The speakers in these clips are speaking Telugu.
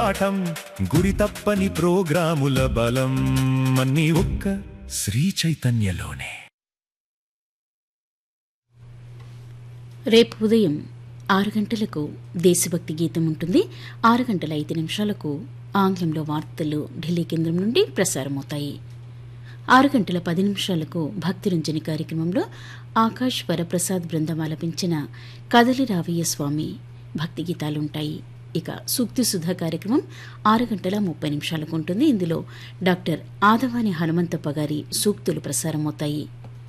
పాఠం గురి తప్పని ప్రోగ్రాముల బలం అన్ని ఒక్క శ్రీ చైతన్యలోనే రేపు ఉదయం ఆరు గంటలకు దేశభక్తి గీతం ఉంటుంది ఆరు గంటల ఐదు నిమిషాలకు ఆంగ్లంలో వార్తలు ఢిల్లీ కేంద్రం నుండి ప్రసారమవుతాయి ఆరు గంటల పది నిమిషాలకు భక్తిరంజని కార్యక్రమంలో ఆకాష్ వరప్రసాద్ బృందం ఆలపించిన కదలి రావయ్య స్వామి భక్తి గీతాలుంటాయి ఇక సూక్తి సుధా కార్యక్రమం ఆరు గంటల ముప్పై నిమిషాలకు ఉంటుంది ఇందులో డాక్టర్ ఆదవాని హనుమంతప్ప గారి సూక్తులు ప్రసారమవుతాయి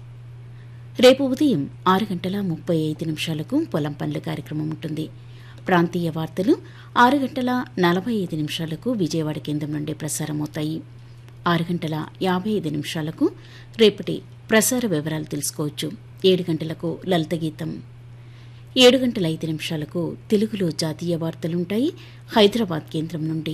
రేపు ఉదయం ఆరు గంటల ముప్పై ఐదు నిమిషాలకు పొలం పనుల కార్యక్రమం ఉంటుంది ప్రాంతీయ వార్తలు ఆరు గంటల నలభై ఐదు నిమిషాలకు విజయవాడ కేంద్రం నుండి ప్రసారమవుతాయి ఆరు గంటల యాభై ఐదు నిమిషాలకు రేపటి ప్రసార వివరాలు తెలుసుకోవచ్చు ఏడు గంటలకు లలిత గీతం ఏడు గంటల ఐదు నిమిషాలకు తెలుగులో జాతీయ వార్తలుంటాయి హైదరాబాద్ కేంద్రం నుండి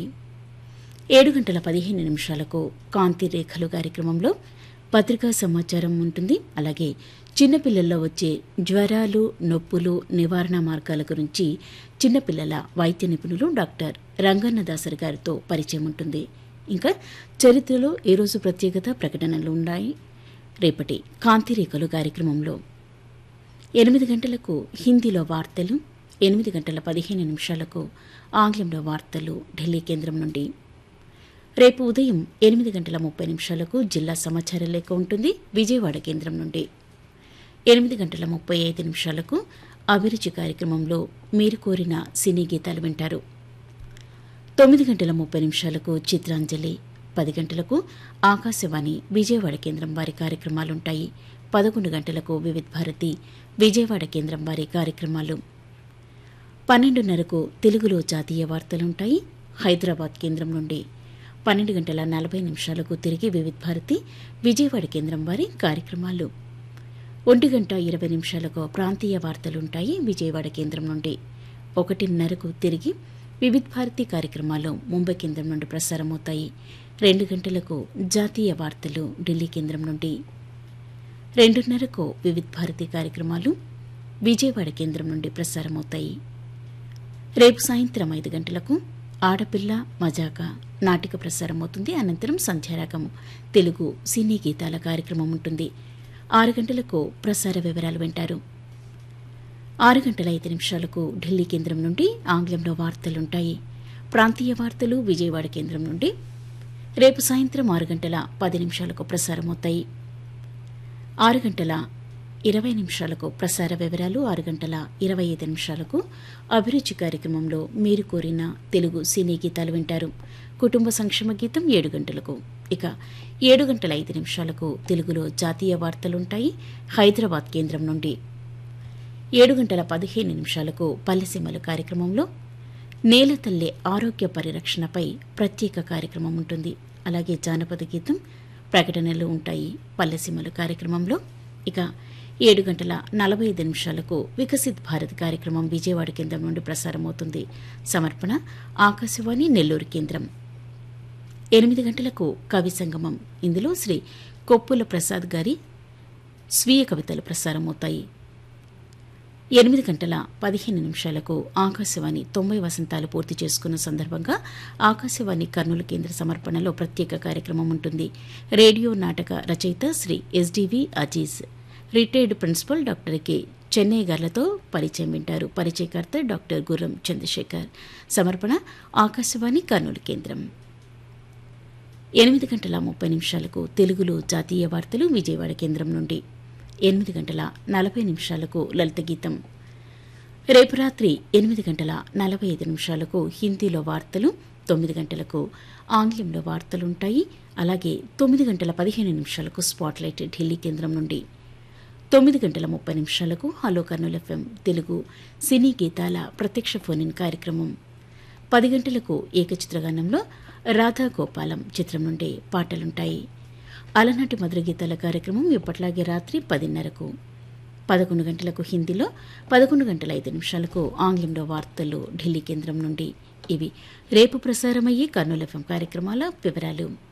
ఏడు గంటల పదిహేను నిమిషాలకు కాంతి రేఖలు కార్యక్రమంలో పత్రికా సమాచారం ఉంటుంది అలాగే చిన్నపిల్లల్లో వచ్చే జ్వరాలు నొప్పులు నివారణ మార్గాల గురించి చిన్నపిల్లల వైద్య నిపుణులు డాక్టర్ రంగన్నదాసరి గారితో పరిచయం ఉంటుంది ఇంకా చరిత్రలో ఏ రోజు ప్రత్యేకత ప్రకటనలు ఉన్నాయి రేపటి కాంతి రేఖలు కార్యక్రమంలో ఎనిమిది గంటలకు హిందీలో వార్తలు ఎనిమిది గంటల పదిహేను నిమిషాలకు ఆంగ్లంలో వార్తలు ఢిల్లీ కేంద్రం నుండి రేపు ఉదయం ఎనిమిది గంటల ముప్పై నిమిషాలకు జిల్లా సమాచార లేఖ ఉంటుంది విజయవాడ కేంద్రం నుండి ఎనిమిది గంటల ముప్పై ఐదు నిమిషాలకు అభిరుచి కార్యక్రమంలో మీరు కోరిన సినీ గీతాలు వింటారు తొమ్మిది గంటల ముప్పై నిమిషాలకు చిత్రాంజలి పది గంటలకు ఆకాశవాణి విజయవాడ కేంద్రం వారి కార్యక్రమాలుంటాయి పదకొండు గంటలకు వివిధ్ భారతి విజయవాడ కేంద్రం వారి కార్యక్రమాలు పన్నెండున్నరకు తెలుగులో జాతీయ వార్తలుంటాయి హైదరాబాద్ కేంద్రం నుండి పన్నెండు గంటల నలభై నిమిషాలకు తిరిగి వివిధ్ భారతి విజయవాడ కేంద్రం వారి కార్యక్రమాలు ఒంటి గంట ఇరవై నిమిషాలకు ప్రాంతీయ వార్తలుంటాయి విజయవాడ కేంద్రం నుండి ఒకటిన్నరకు తిరిగి వివిధ్ భారతి కార్యక్రమాలు ముంబై కేంద్రం నుండి ప్రసారమవుతాయి రెండు గంటలకు జాతీయ వార్తలు ఢిల్లీ కేంద్రం నుండి రెండున్నరకు వివిధ్ భారతి కార్యక్రమాలు విజయవాడ కేంద్రం నుండి ప్రసారమవుతాయి రేపు సాయంత్రం ఐదు గంటలకు ఆడపిల్ల మజాక నాటిక ప్రసారమవుతుంది అనంతరం సంధ్యారాగము తెలుగు సినీ గీతాల కార్యక్రమం ఉంటుంది ఆరు గంటలకు ప్రసార వివరాలు వింటారు ఆరు గంటల ఐదు నిమిషాలకు ఢిల్లీ కేంద్రం నుండి ఆంగ్లంలో వార్తలుంటాయి ప్రాంతీయ వార్తలు విజయవాడ కేంద్రం నుండి రేపు సాయంత్రం ఆరు గంటల పది నిమిషాలకు ప్రసారమవుతాయి ఆరు గంటల ఇరవై నిమిషాలకు ప్రసార వివరాలు ఆరు గంటల ఇరవై ఐదు నిమిషాలకు అభిరుచి కార్యక్రమంలో మీరు కోరిన తెలుగు సినీ గీతాలు వింటారు కుటుంబ సంక్షేమ గీతం ఏడు గంటలకు ఇక ఏడు గంటల ఐదు నిమిషాలకు తెలుగులో జాతీయ వార్తలుంటాయి హైదరాబాద్ కేంద్రం నుండి ఏడు గంటల పదిహేను నిమిషాలకు పల్లెసీమలు కార్యక్రమంలో నేల తల్లి ఆరోగ్య పరిరక్షణపై ప్రత్యేక కార్యక్రమం ఉంటుంది అలాగే జానపద గీతం ప్రకటనలు ఉంటాయి పల్లెసీమలు కార్యక్రమంలో ఇక ఏడు గంటల నలభై ఐదు నిమిషాలకు వికసిత్ భారత్ కార్యక్రమం విజయవాడ కేంద్రం నుండి ప్రసారమవుతుంది సమర్పణ ఆకాశవాణి నెల్లూరు కేంద్రం ఎనిమిది గంటలకు కవి సంగమం ఇందులో శ్రీ కొప్పుల ప్రసాద్ గారి స్వీయ కవితలు ప్రసారమవుతాయి ఎనిమిది గంటల పదిహేను నిమిషాలకు ఆకాశవాణి తొంభై వసంతాలు పూర్తి చేసుకున్న సందర్భంగా ఆకాశవాణి కర్నూలు కేంద్ర సమర్పణలో ప్రత్యేక కార్యక్రమం ఉంటుంది రేడియో నాటక రచయిత Shri SDV Aziz retired principal doctor K Chennai గార్లతో పరిచయం వింటారు పరిచయకర్త డాక్టర్ గుర్రం చంద్రశేఖర్ సమర్పణ ఆకాశవాణి కర్నూలు కేంద్రం ఎనిమిది గంటల ముప్పై నిమిషాలకు తెలుగులో జాతీయ వార్తలు విజయవాడ కేంద్రం నుండి ఎనిమిది గంటల నలభై నిమిషాలకు లలిత గీతం రేపు రాత్రి ఎనిమిది గంటల నలభై ఐదు నిమిషాలకు హిందీలో వార్తలు తొమ్మిది గంటలకు ఆంగ్లంలో వార్తలుంటాయి అలాగే తొమ్మిది గంటల పదిహేను నిమిషాలకు స్పాట్లైట్ ఢిల్లీ కేంద్రం నుండి తొమ్మిది గంటల ముప్పై నిమిషాలకు హలో కర్నూలు ఎఫ్ఎం తెలుగు సినీ గీతాల ప్రత్యక్ష ఫోన్ ఇన్ కార్యక్రమం పది గంటలకు ఏకచిత్రగానంలో రాధా గోపాలం చిత్రం నుండి పాటలుంటాయి అలనాటి మధుర గీతాల కార్యక్రమం ఇప్పట్లాగే రాత్రి పదిన్నరకు పదకొండు గంటలకు హిందీలో పదకొండు గంటల ఐదు నిమిషాలకు ఆంగ్లంలో వార్తలు ఢిల్లీ కేంద్రం నుండి ఇవి రేపు ప్రసారమయ్యే కర్నూలు ఎఫ్ఎం కార్యక్రమాల వివరాలు